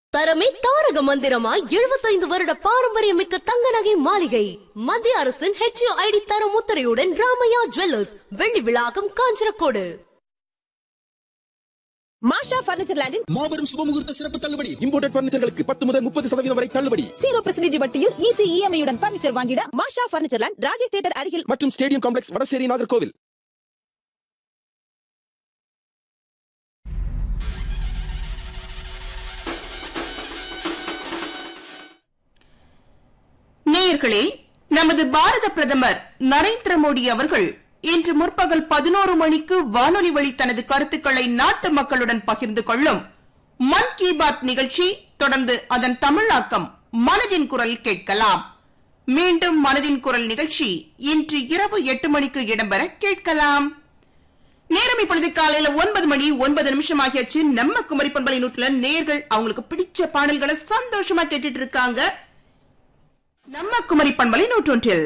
தரமே தாரக மந்திரமாய் எழுபத்தைந்து வருட பாரம்பரியமிக்க தங்க நகை மாளிகை மத்திய அரசின் ஹெச்ஐடி தர முத்திரையுடன் ராமையா ஜுவல்லர்ஸ் வெள்ளி விழாக்கம் காஞ்சனக்கோடு மாஷா பர்னிச்சர் லேண்டின் மாபெரும் சுபமுகூர்த்த சிறப்பு தள்ளுபடி இம்போர்டட் பர்னிச்சர்களுக்கு பத்து முதல் முப்பது சதவீதம் வரை தள்ளுபடி ஜீரோ பெர்சன்டேஜ் வட்டியில் ஈஸி இஎம்ஐயுடன் பர்னிச்சர் வாங்கிட Masha furniture land Rajesh theatre அருகில் மற்றும் ஸ்டேடியம் காம்ப்ளெக்ஸ் வடசேரி நாகர்கோவில் நேயர்களே நமது பாரத பிரதமர் நரேந்திர மோடி அவர்கள் இன்று முற்பகல் பதினோரு மணிக்கு வானொலி வழி தனது கருத்துக்களை நாட்டு மக்களுடன் பகிர்ந்து கொள்ளும் மன் கி பாத் நிகழ்ச்சி தொடர்ந்து அதன் தமிழாக்கம் மனதின் குரல் கேட்கலாம் மீண்டும் மனதின் குரல் நிகழ்ச்சி இன்று இரவு எட்டு மணிக்கு இடம்பெற கேட்கலாம் நேரம் இப்பொழுது காலையில ஒன்பது மணி ஒன்பது நிமிஷம் ஆகியாச்சு நம்ம குமரி பண்பலை நூற்றுல நேர்கள் அவங்களுக்கு பிடிச்ச பாடல்களை சந்தோஷமா கேட்டுட்டு இருக்காங்க நம்ம குமரி பண்பலை நூற்றொன்றில்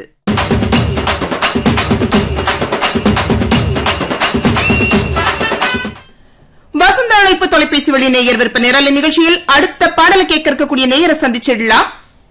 வசந்த அழைப்பு தொலைபேசி வழி நேயர் விருப்ப நிரல நிகழ்ச்சியில் அடுத்த பாடலை கேட்க இருக்கக்கூடிய நேயரை சந்திச்சிடலாம்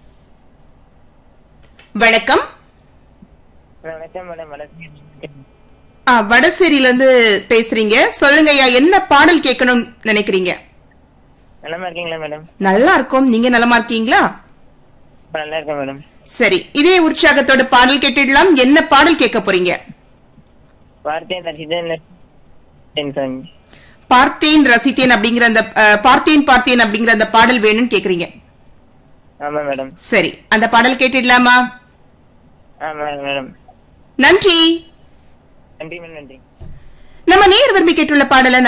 வணக்கம் வணக்கம் மேடம் வணக்கம் ஆ, வடசேரியில இருந்து பேசுறீங்க சொல்லுங்க ஐயா என்ன பாடல் கேட்கணும்னு நினைக்கிறீங்க நலமா இருக்கீங்களா மேடம் நல்லா இருக்கும் நீங்க நலமா இருக்கீங்களா இப்ப நல்லா இருக்கேன் மேடம் சரி இதே உற்சாகத்தோட பாடல் கேட்டுடலாம் என்ன பாடல் கேட்க போறீங்க வார்த்தையை தரிசித்தேன் சாமி பார்த்தேன் ரசித்தேன் அப்படிங்கிற அந்த அஹ், பார்த்தேன் பார்த்தேன் அப்படிங்கிற அந்த பாடல் வேணும்னு கேக்குறீங்க ஆமா மேடம் சரி அந்த பாடல் கேட்டுடலாமா ஆமா மேடம் நன்றி நன்றி மேடம் நன்றி நம்ம நேர் விரும்பி கேட்டுள்ள பாடலை